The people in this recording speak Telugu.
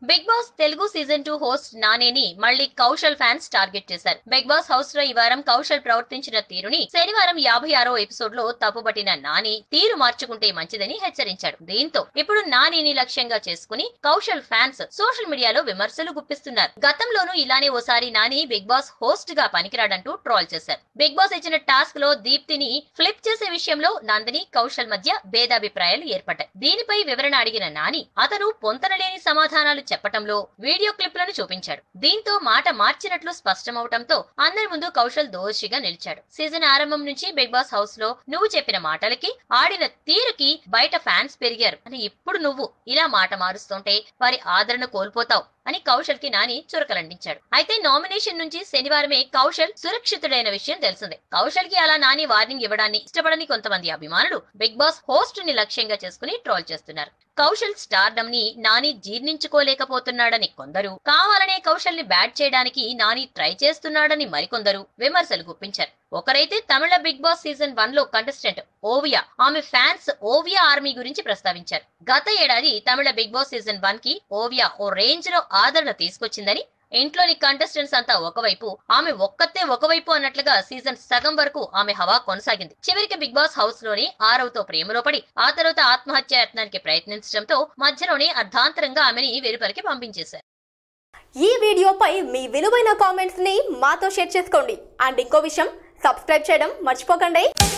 big Boss Telugu season two host నానేని మళ్ళీ కౌశల్ ఫ్యాన్స్ టార్గెట్ చేశారు బిగ్ బాస్ హౌస్ లో ఈ వారం కౌశల్ ప్రవర్తించిన తీరుని శనివారం యాభై ఆరో ఎపిసోడ్ లో తప్పుపట్టిన నాని తీరు మార్చుకుంటే మంచిదని హెచ్చరించాడు దీంతో ఇప్పుడు నానిని లక్ష్యంగా చేసుకుని కౌశల్ ఫ్యాన్స్ సోషల్ మీడియాలో విమర్శలు గుప్పిస్తున్నారు గతంలోనూ ఇలానే ఓసారి నాని బిగ్ బాస్ హోస్ట్ గా పనికిరాడంటూ ట్రోల్ చేశారు బిగ్ బాస్ ఇచ్చిన టాస్క్ లో దీప్తిని ఫ్లిప్ చేసే విషయంలో నందిని కౌశల్ మధ్య భేదాభిప్రాయాలు ఏర్పడ్డాయి దీనిపై వివరణ అడిగిన నాని అతను పొంతనలేని సమాధానాలు చెప్పటంలో వీడియో క్లిప్లను చూపించాడు దీంతో మాట మార్చినట్లు స్పష్టమవటంతో అందరి ముందు కౌశల్ దోషిగా నిలిచాడు సీజన్ ఆరంభం నుంచి బిగ్ బాస్ హౌస్ లో నువ్వు చెప్పిన మాటలకి ఆడిన తీరుకి బయట ఫ్యాన్స్ పెరిగారు అని ఇప్పుడు నువ్వు ఇలా మాట మారుస్తుంటే వారి ఆదరణ కోల్పోతావు అని కౌశల్ కి నాని చురకలండించాడు అయితే నామినేషన్ నుంచి శనివారమే కౌశల్ సురక్షితుడైన విషయం తెలిసిందే కౌశల్ కి అలా నాని వార్నింగ్ ఇవ్వడాన్ని ఇష్టపడని కొంతమంది అభిమానులు బిగ్ బాస్ హోస్ట్ ని లక్ష్యంగా చేసుకుని ట్రోల్ చేస్తున్నారు కౌశల్ స్టార్డమ్ ని నాని జీర్ణించుకోలేకపోతున్నాడని కొందరు కావాలనే కౌశల్ ని బ్యాట్ చేయడానికి నాని ట్రై చేస్తున్నాడని మరికొందరు విమర్శలు గుప్పించారు ఒకరైతే తమిళ బిగ్ బాస్ సీజన్ వన్ లో కంటెస్టెంట్ ఓవియా ఆమె ఫ్యాన్స్ ఓవియా ఆర్మీ గురించి ప్రస్తావించారు గత ఏడాది తమిళ బిగ్ బాస్ సీజన్ వన్ కి ఓవియా ఓ రేంజ్ లో ఆదరణ తీసుకొచ్చిందని ఇంట్లోని కంటెస్టెంట్స్ అంతా ఒకవైపు ఆమె ఒక్కతే ఒకవైపు అన్నట్లుగా సీజన్ సగం వరకు ఆమె హవా కొనసాగింది చివరికి బిగ్ బాస్ హౌస్ లోని ఆరవ్తో ప్రేమలో పడి ఆ తర్వాత ఆత్మహత్య యత్నానికి ప్రయత్నించడంతో మధ్యలోనే అర్ధాంతరంగా ఆమెని వెలుపలికి పంపించేశారు ఈ వీడియోపై మీ విలువైన కామెంట్స్ ని మాతో షేర్ చేసుకోండి అండ్ ఇంకో విషయం సబ్స్క్రైబ్ చేయడం మర్చిపోకండి